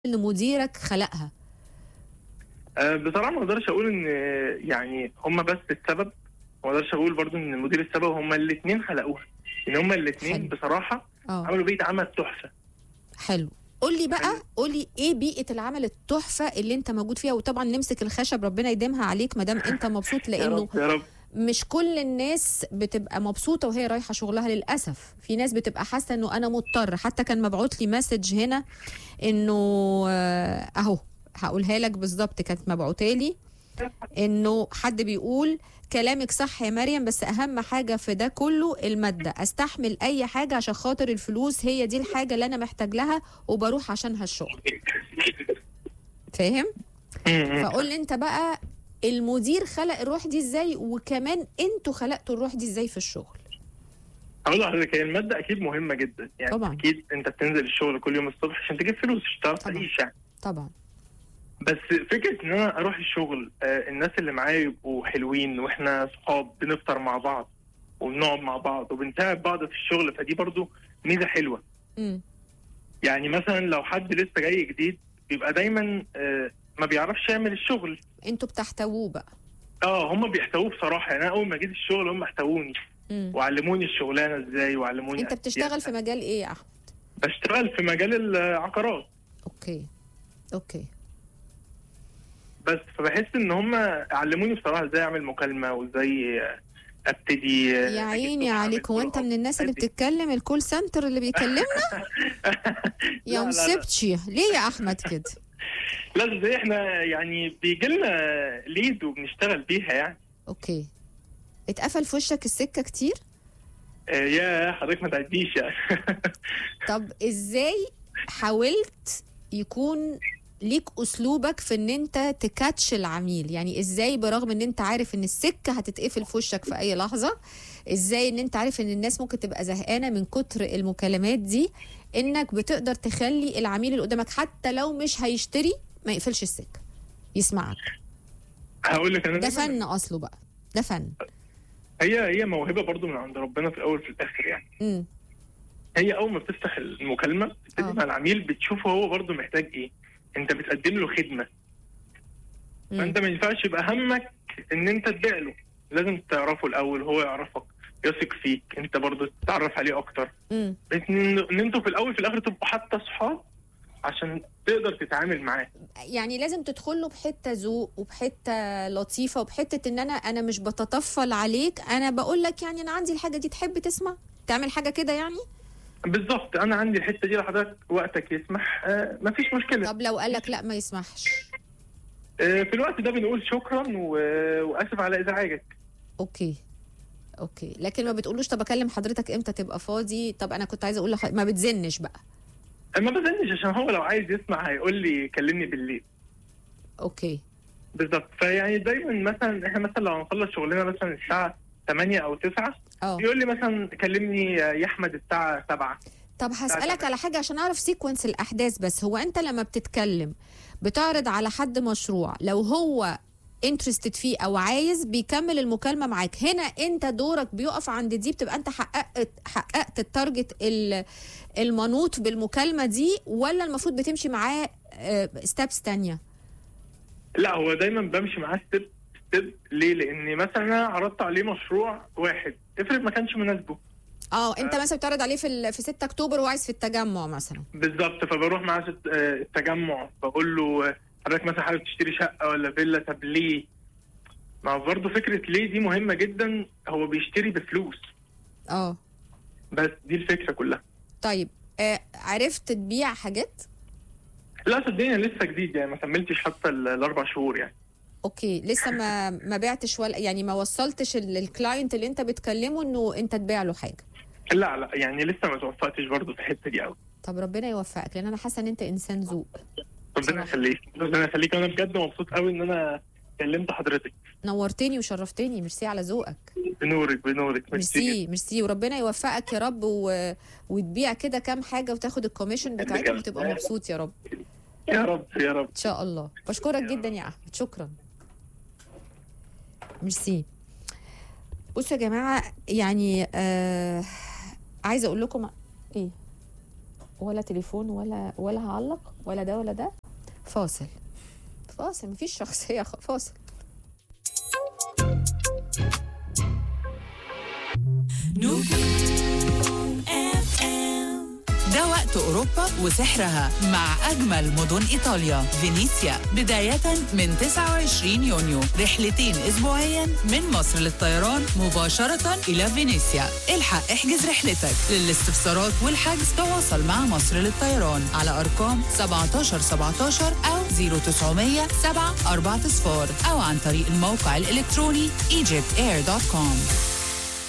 ان مديرك خلقها أه بصراحه ما اقدرش اقول ان يعني هم بس السبب ما اقدرش اقول برضو ان المدير السبب هم الاثنين خلقوها ان هم الاثنين حلو. بصراحه اه عملوا بيئه عمل تحفه حلو قول لي بقى حلو. قول لي ايه بيئه العمل التحفه اللي انت موجود فيها وطبعا نمسك الخشب ربنا يديمها عليك ما دام انت مبسوط يا لانه رب يا رب مش كل الناس بتبقى مبسوطه وهي رايحه شغلها للاسف في ناس بتبقى حاسه انه انا مضطر حتى كان مبعوت لي مسج هنا انه آه، اهو هقولها لك بالظبط كانت مبعوته لي انه حد بيقول كلامك صح يا مريم بس اهم حاجه في ده كله الماده استحمل اي حاجه عشان خاطر الفلوس هي دي الحاجه اللي انا محتاج لها وبروح عشانها الشغل فاهم م- م. فقول لي انت بقى المدير خلق الروح دي ازاي وكمان انتوا خلقتوا الروح دي ازاي في الشغل اقول لحضرتك هي الماده اكيد مهمه جدا يعني طبعاً. اكيد انت بتنزل الشغل كل يوم الصبح عشان تجيب فلوس عشان تعرف طبعاً. تعيش يعني طبعا بس فكره ان انا اروح الشغل آه الناس اللي معايا يبقوا حلوين واحنا صحاب بنفطر مع بعض وبنقعد مع بعض وبنساعد بعض في الشغل فدي برضو ميزه حلوه امم يعني مثلا لو حد لسه جاي جديد بيبقى دايما آه ما بيعرفش يعمل الشغل انتوا بتحتووه بقى اه هم بيحتووه بصراحه يعني انا اول ما جيت الشغل هم احتووني مم. وعلموني الشغلانه ازاي وعلموني انت بتشتغل في مجال ايه يا احمد بشتغل في مجال العقارات اوكي اوكي بس فبحس ان هم علموني بصراحه ازاي اعمل مكالمه وازاي ابتدي يا عيني عليك هو انت من الناس اللي بتتكلم الكول سنتر اللي بيكلمنا يا لا، لا، لا. مسبتشي ليه يا احمد كده لا زي احنا يعني بيجي لنا ليد وبنشتغل بيها يعني اوكي اتقفل في وشك السكه كتير آه، يا حضرتك ما تعديش يعني طب ازاي حاولت يكون ليك اسلوبك في ان انت تكاتش العميل يعني ازاي برغم ان انت عارف ان السكه هتتقفل في وشك في اي لحظه ازاي ان انت عارف ان الناس ممكن تبقى زهقانه من كتر المكالمات دي انك بتقدر تخلي العميل اللي قدامك حتى لو مش هيشتري ما يقفلش السكه يسمعك هقول لك انا ده دايماً- فن اصله بقى ده فن هي هي موهبه برضو من عند ربنا في الاول في الاخر يعني امم هي اول ما بتفتح المكالمه بتبتدي آه. مع العميل بتشوف هو برضو محتاج ايه انت بتقدم له خدمه فانت ما ينفعش يبقى همك ان انت تبيع له لازم تعرفه الاول هو يعرفك يثق فيك انت برضو تتعرف عليه اكتر امم بحيث ان إن انتوا في الاول في الاخر تبقوا حتى صحاب عشان تقدر تتعامل معاه يعني لازم تدخل له بحته ذوق وبحته لطيفه وبحته ان انا انا مش بتطفل عليك انا بقول لك يعني انا عندي الحاجه دي تحب تسمع تعمل حاجه كده يعني بالظبط انا عندي الحته دي لحضرتك وقتك يسمح آه مفيش مشكله طب لو قال لك لا ما يسمحش آه في الوقت ده بنقول شكرا و... واسف على ازعاجك اوكي اوكي لكن ما بتقولوش طب اكلم حضرتك امتى تبقى فاضي طب انا كنت عايزه اقول لح... ما بتزنش بقى ما بزنش عشان هو لو عايز يسمع هيقول لي كلمني بالليل اوكي بالظبط فيعني دايما مثلا احنا مثلا لو هنخلص شغلنا مثلا الساعه 8 او 9 اه يقول لي مثلا كلمني يا احمد الساعه 7 طب هسألك على حاجة عشان أعرف سيكونس الأحداث بس هو أنت لما بتتكلم بتعرض على حد مشروع لو هو انترستد فيه أو عايز بيكمل المكالمة معاك هنا أنت دورك بيقف عند دي بتبقى أنت حققت حققت التارجت ال- المنوط بالمكالمة دي ولا المفروض بتمشي معاه ستابس تانية لا هو دايما بمشي معاه ستيب ستيب ليه؟ لان مثلا انا عرضت عليه مشروع واحد افرض ما كانش مناسبه اه انت مثلا بتعرض عليه في ال- في 6 اكتوبر وعايز في التجمع مثلا بالظبط فبروح معاه ست- آه، التجمع بقول له آه، حضرتك مثلا حابب تشتري شقه ولا فيلا طب ليه؟ ما هو برضه فكره ليه دي مهمه جدا هو بيشتري بفلوس اه بس دي الفكره كلها طيب آه عرفت تبيع حاجات لا صدقني أنا لسه جديد يعني ما كملتش حتى ال- الاربع شهور يعني اوكي لسه ما ما بعتش ولا يعني ما وصلتش ال- الكلاينت اللي انت بتكلمه انه انت تبيع له حاجه لا لا يعني لسه ما توفقتش برضه في الحته دي قوي طب ربنا يوفقك لان انا حاسه ان انت انسان ذوق ربنا بصراحة. يخليك ربنا يخليك انا بجد مبسوط قوي ان انا كلمت حضرتك نورتني وشرفتني ميرسي على ذوقك بنورك بنورك ميرسي ميرسي وربنا يوفقك يا رب و... وتبيع كده كام حاجه وتاخد الكوميشن بتاعتهم وتبقى مبسوط يا رب يا رب يا رب ان شاء الله بشكرك جدا يا احمد شكرا ميرسي بصوا يا جماعه يعني آه عايزه اقول لكم ايه ولا تليفون ولا ولا هعلق ولا ده ولا ده فاصل فاصل مفيش شخصيه خ- فاصل ده وقت أوروبا وسحرها مع أجمل مدن إيطاليا فينيسيا بداية من 29 يونيو رحلتين أسبوعيا من مصر للطيران مباشرة إلى فينيسيا الحق احجز رحلتك للاستفسارات والحجز تواصل مع مصر للطيران على أرقام 17 17 أو 0900 7 4 صفار أو عن طريق الموقع الإلكتروني egyptair.com